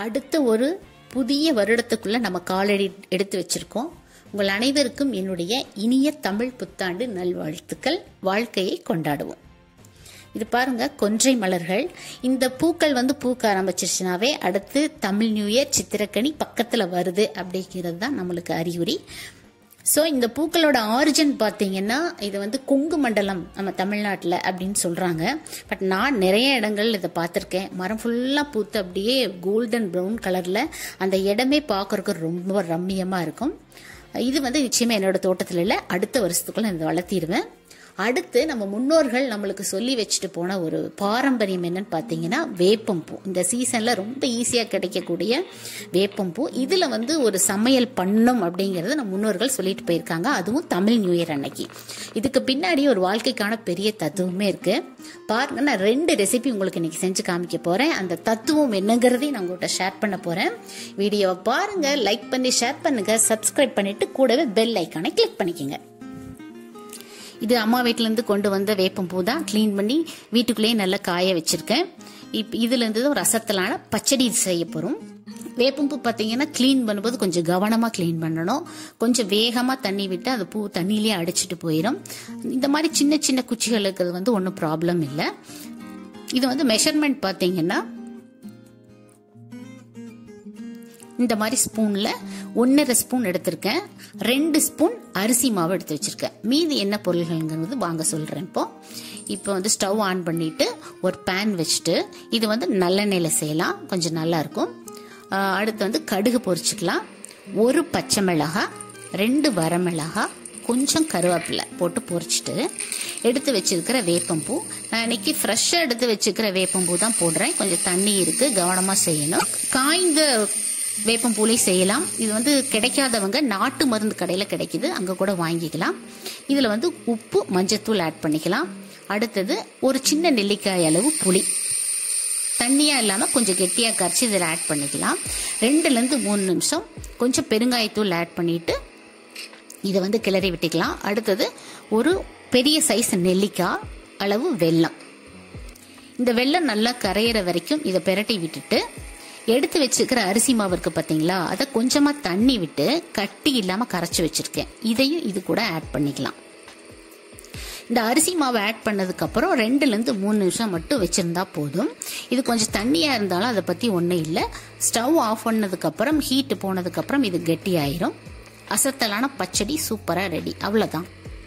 அடுத்த ஒரு புதிய வருடத்துக்குள்ள நம்ம காலடி எடுத்து வச்சிருக்கோம் உங்கள் அனைவருக்கும் என்னுடைய இனிய தமிழ் புத்தாண்டு நல்வாழ்த்துக்கள் வாழ்க்கையை கொண்டாடுவோம் இது பாருங்க கொன்றை மலர்கள் இந்த பூக்கள் வந்து பூக்க ஆரம்பிச்சிருச்சுனாவே அடுத்து தமிழ் நியூ இயர் சித்திரக்கனி பக்கத்தில் வருது அப்படிங்கிறது தான் நம்மளுக்கு அறிகுறி ஸோ இந்த பூக்களோட ஆரிஜின் பார்த்தீங்கன்னா இது வந்து கொங்கு மண்டலம் நம்ம தமிழ்நாட்டில் அப்படின்னு சொல்கிறாங்க பட் நான் நிறைய இடங்கள் இதை பார்த்துருக்கேன் மரம் ஃபுல்லாக பூத்து அப்படியே கோல்டன் ப்ரௌன் கலரில் அந்த இடமே பார்க்கறதுக்கு ரொம்ப ரம்மியமாக இருக்கும் இது வந்து நிச்சயமாக என்னோட தோட்டத்தில் இல்லை அடுத்த வருஷத்துக்குள்ள நான் இதை வளர்த்திடுவேன் அடுத்து நம்ம முன்னோர்கள் நம்மளுக்கு சொல்லி வச்சுட்டு போன ஒரு பாரம்பரியம் என்னன்னு பார்த்தீங்கன்னா வேப்பம்பூ இந்த சீசனில் ரொம்ப ஈஸியாக கிடைக்கக்கூடிய வேப்பம்பூ இதில் வந்து ஒரு சமையல் பண்ணும் அப்படிங்கிறத நம்ம முன்னோர்கள் சொல்லிட்டு போயிருக்காங்க அதுவும் தமிழ் நியூ இயர் அன்னைக்கு இதுக்கு பின்னாடி ஒரு வாழ்க்கைக்கான பெரிய தத்துவமே இருக்கு பாருங்க நான் ரெண்டு ரெசிபி உங்களுக்கு இன்னைக்கு செஞ்சு காமிக்க போறேன் அந்த தத்துவம் என்னங்கிறதையும் நான் உங்கள்கிட்ட ஷேர் பண்ண போறேன் வீடியோவை பாருங்க லைக் பண்ணி ஷேர் பண்ணுங்க சப்ஸ்கிரைப் பண்ணிட்டு கூடவே பெல் ஐக்கானை கிளிக் பண்ணிக்கோங்க இது அம்மா வீட்டிலேருந்து கொண்டு வந்த வேப்பம்பூ தான் க்ளீன் பண்ணி வீட்டுக்குள்ளேயே நல்லா காய வச்சிருக்கேன் இப்போ இதுலேருந்து ஒரு ரசத்தலான பச்சடி செய்ய போகிறோம் வேப்பம்பூ பார்த்தீங்கன்னா க்ளீன் பண்ணும்போது கொஞ்சம் கவனமாக க்ளீன் பண்ணணும் கொஞ்சம் வேகமாக தண்ணி விட்டு அந்த பூ தண்ணியிலே அடிச்சிட்டு போயிடும் இந்த மாதிரி சின்ன சின்ன குச்சிகளுக்கு அது வந்து ஒன்றும் ப்ராப்ளம் இல்லை இது வந்து மெஷர்மெண்ட் பார்த்தீங்கன்னா இந்த மாதிரி ஸ்பூன்ல ஒன்னரை ஸ்பூன் எடுத்திருக்கேன் ரெண்டு ஸ்பூன் அரிசி மாவு எடுத்து வச்சிருக்கேன் மீதி என்ன பொருள்கள்ங்கிறது வாங்க சொல்றேன் இப்போ இப்போ வந்து ஸ்டவ் ஆன் பண்ணிட்டு ஒரு பேன் வச்சுட்டு இது வந்து நல்லெண்ணெயில் செய்யலாம் கொஞ்சம் நல்லா இருக்கும் ஆஹ் அடுத்து வந்து கடுகு பொரிச்சுக்கலாம் ஒரு பச்சை மிளகாய் ரெண்டு வரமிளகா கொஞ்சம் கருவேப்பிலை போட்டு பொரிச்சிட்டு எடுத்து வச்சிருக்கிற வேப்பம்பூ நான் இன்னைக்கு ஃப்ரெஷ்ஷாக எடுத்து வச்சிருக்கிற வேப்பம்பூ தான் போடுறேன் கொஞ்சம் தண்ணி இருக்கு கவனமாக செய்யணும் காய்ந்த வேப்பம்பூலே செய்யலாம் இது வந்து கிடைக்காதவங்க நாட்டு மருந்து கடையில் கிடைக்குது அங்கே கூட வாங்கிக்கலாம் இதில் வந்து உப்பு மஞ்சத்தூள் ஆட் பண்ணிக்கலாம் அடுத்தது ஒரு சின்ன நெல்லிக்காய் அளவு புளி தண்ணியாக இல்லாமல் கொஞ்சம் கெட்டியாக கரைச்சி இதில் ஆட் பண்ணிக்கலாம் ரெண்டுலேருந்து மூணு நிமிஷம் கொஞ்சம் பெருங்காயத்தூள் ஆட் பண்ணிட்டு இதை வந்து கிளறி விட்டுக்கலாம் அடுத்தது ஒரு பெரிய சைஸ் நெல்லிக்காய் அளவு வெல்லம் இந்த வெல்லம் நல்லா கரையிற வரைக்கும் இதை பெரட்டி விட்டுட்டு எடுத்து வச்சிருக்கிற அரிசி மாவு இருக்கு பார்த்தீங்களா அதை கொஞ்சமாக தண்ணி விட்டு கட்டி இல்லாமல் கரைச்சி வச்சிருக்கேன் இதையும் இது கூட ஆட் பண்ணிக்கலாம் இந்த அரிசி மாவு ஆட் பண்ணதுக்கப்புறம் ரெண்டுலேருந்து மூணு நிமிஷம் மட்டும் வச்சுருந்தா போதும் இது கொஞ்சம் தண்ணியாக இருந்தாலும் அதை பற்றி ஒன்றும் இல்லை ஸ்டவ் ஆஃப் பண்ணதுக்கப்புறம் ஹீட்டு போனதுக்கப்புறம் இது கெட்டி ஆயிரும் அசத்தலான பச்சடி சூப்பராக ரெடி அவ்வளோதான்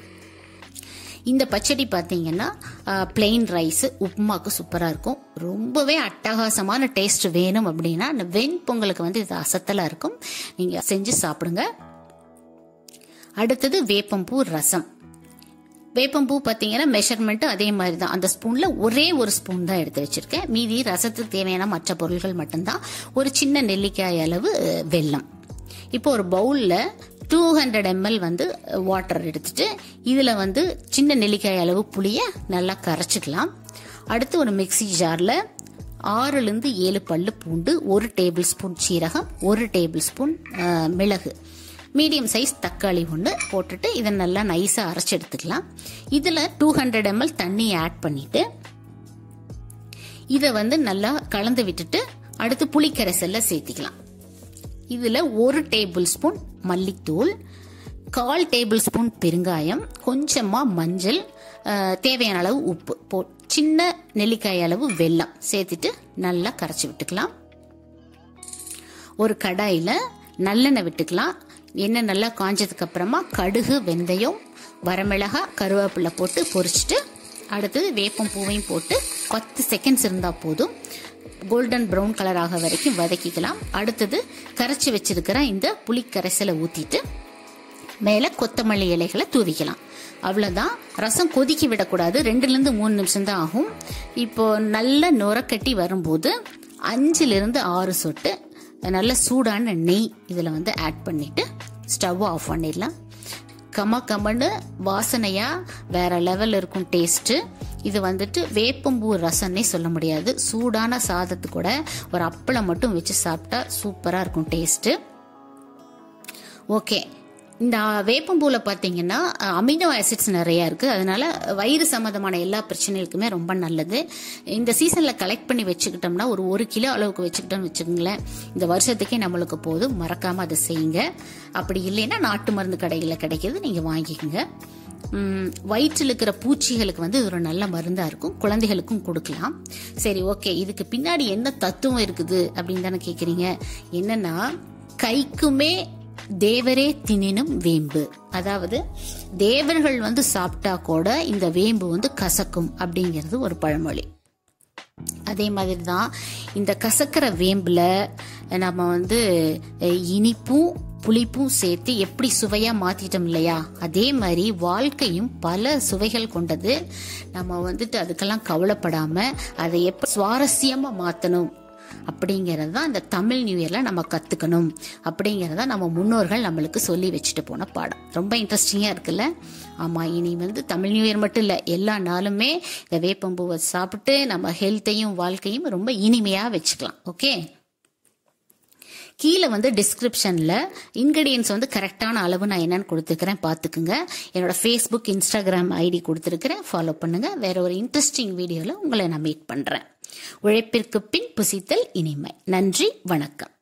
இந்த பச்சடி பார்த்தீங்கன்னா பிளெயின் ரைஸ் உப்புமாக்கு சூப்பராக இருக்கும் ரொம்பவே அட்டகாசமான டேஸ்ட் வேணும் அப்படின்னா இந்த வெண் பொங்கலுக்கு வந்து இது அசத்தலாக இருக்கும் நீங்கள் செஞ்சு சாப்பிடுங்க அடுத்தது வேப்பம்பூ ரசம் வேப்பம்பூ பார்த்தீங்கன்னா மெஷர்மெண்ட் அதே மாதிரி தான் அந்த ஸ்பூன்ல ஒரே ஒரு ஸ்பூன் தான் எடுத்து வச்சிருக்கேன் மீதி ரசத்துக்கு தேவையான மற்ற பொருள்கள் மட்டும்தான் ஒரு சின்ன நெல்லிக்காய் அளவு வெல்லம் இப்போ ஒரு பவுலில் டூ ஹண்ட்ரட் எம்எல் வந்து வாட்டர் எடுத்துட்டு இதில் வந்து சின்ன நெல்லிக்காய் அளவு புளியை நல்லா கரைச்சிக்கலாம் அடுத்து ஒரு மிக்சி ஜாரில் ஆறுலேருந்து ஏழு பல்லு பூண்டு ஒரு டேபிள் ஸ்பூன் சீரகம் ஒரு டேபிள் ஸ்பூன் மிளகு மீடியம் சைஸ் தக்காளி ஒன்று போட்டுட்டு இதை நல்லா நைஸாக அரைச்சி எடுத்துக்கலாம் இதில் டூ ஹண்ட்ரட் எம்எல் தண்ணி ஆட் பண்ணிட்டு இதை வந்து நல்லா கலந்து விட்டுட்டு அடுத்து புளிக்கரைசல்ல சேர்த்திக்கலாம் இதில் ஒரு டேபிள் ஸ்பூன் மல்லித்தூள் கால் டேபிள் ஸ்பூன் பெருங்காயம் கொஞ்சமாக மஞ்சள் தேவையான அளவு உப்பு போ சின்ன நெல்லிக்காய் அளவு வெல்லம் சேர்த்துட்டு நல்லா கரைச்சி விட்டுக்கலாம் ஒரு கடாயில் நல்லெண்ணெய் விட்டுக்கலாம் எண்ணெய் நல்லா காஞ்சதுக்கு அப்புறமா கடுகு வெந்தயம் வரமிளகா கருவேப்பிலை போட்டு பொரிச்சிட்டு அடுத்தது வேப்பம் பூவையும் போட்டு பத்து செகண்ட்ஸ் இருந்தால் போதும் கோல்டன் ப்ரௌன் கலர் ஆக வரைக்கும் வதக்கிக்கலாம் அடுத்தது கரைச்சி வச்சிருக்கிற இந்த புளி கரைசலை ஊற்றிட்டு மேலே கொத்தமல்லி இலைகளை தூவிக்கலாம் அவ்வளோதான் ரசம் கொதிக்க விடக்கூடாது ரெண்டுலேருந்து மூணு நிமிஷம் தான் ஆகும் இப்போ நல்ல நுரக்கட்டி வரும்போது அஞ்சுலேருந்து ஆறு சொட்டு நல்ல சூடான நெய் இதில் வந்து ஆட் பண்ணிட்டு ஸ்டவ் ஆஃப் பண்ணிடலாம் கம கமன்னு வாசனையா வேற லெவல் இருக்கும் டேஸ்ட்டு இது வந்துட்டு வேப்பம்பூ ரசம்னே சொல்ல முடியாது சூடான சாதத்து கூட ஒரு அப்பளம் மட்டும் வச்சு சாப்பிட்டா சூப்பராக இருக்கும் டேஸ்ட்டு ஓகே இந்த வேப்பம்பூவில் பார்த்தீங்கன்னா அமினோ ஆசிட்ஸ் நிறைய இருக்கு அதனால வயிறு சம்மந்தமான எல்லா பிரச்சனைகளுக்குமே ரொம்ப நல்லது இந்த சீசனில் கலெக்ட் பண்ணி வச்சுக்கிட்டோம்னா ஒரு ஒரு கிலோ அளவுக்கு வச்சுக்கிட்டோம்னு வச்சுக்கோங்களேன் இந்த வருஷத்துக்கே நம்மளுக்கு போதும் மறக்காம அதை செய்யுங்க அப்படி இல்லைன்னா நாட்டு மருந்து கடைகளில் கிடைக்கிறது நீங்கள் வாங்கிக்கோங்க ம், வயிற்றில் இருக்கிற பூச்சிகளுக்கு வந்து இது ஒரு நல்ல மருந்தா இருக்கும் குழந்தைகளுக்கும் கொடுக்கலாம் சரி ஓகே இதுக்கு பின்னாடி என்ன தத்துவம் இருக்குது அப்படின்னு தானே கேக்குறீங்க என்னன்னா கைக்குமே தேவரே தினினும் வேம்பு அதாவது தேவர்கள் வந்து சாப்பிட்டா கூட இந்த வேம்பு வந்து கசக்கும் அப்படிங்கிறது ஒரு பழமொழி அதே மாதிரி தான் இந்த கசக்கிற வேம்புல நம்ம வந்து அஹ், இனிப்பும் புளிப்பும் சேர்த்து எப்படி சுவையா மாத்திட்டோம் இல்லையா அதே மாதிரி வாழ்க்கையும் பல சுவைகள் கொண்டது நம்ம வந்துட்டு அதுக்கெல்லாம் கவலைப்படாம அதை எப்படி சுவாரஸ்யமா மாத்தணும் அப்படிங்கறது தான் இந்த தமிழ் நியூ இயர்ல நம்ம கத்துக்கணும் அப்படிங்கறத நம்ம முன்னோர்கள் நம்மளுக்கு சொல்லி வச்சுட்டு போன பாடம் ரொம்ப இன்ட்ரெஸ்டிங்கா இருக்குல்ல ஆமா இனி வந்து தமிழ் நியூ இயர் மட்டும் இல்ல எல்லா நாளுமே இந்த வேப்பம்பூவை சாப்பிட்டு நம்ம ஹெல்த்தையும் வாழ்க்கையும் ரொம்ப இனிமையா வச்சுக்கலாம் ஓகே கீழே வந்து டிஸ்கிரிப்ஷனில் இன்கிரீடியன்ஸ் வந்து கரெக்டான அளவு நான் என்னன்னு கொடுத்துருக்கிறேன் பார்த்துக்குங்க என்னோட ஃபேஸ்புக் இன்ஸ்டாகிராம் ஐடி கொடுத்துருக்கிறேன் ஃபாலோ பண்ணுங்க வேற ஒரு இன்ட்ரெஸ்டிங் வீடியோவில் உங்களை நான் மீட் பண்ணுறேன் உழைப்பிற்கு பின் புசித்தல் இனிமை நன்றி வணக்கம்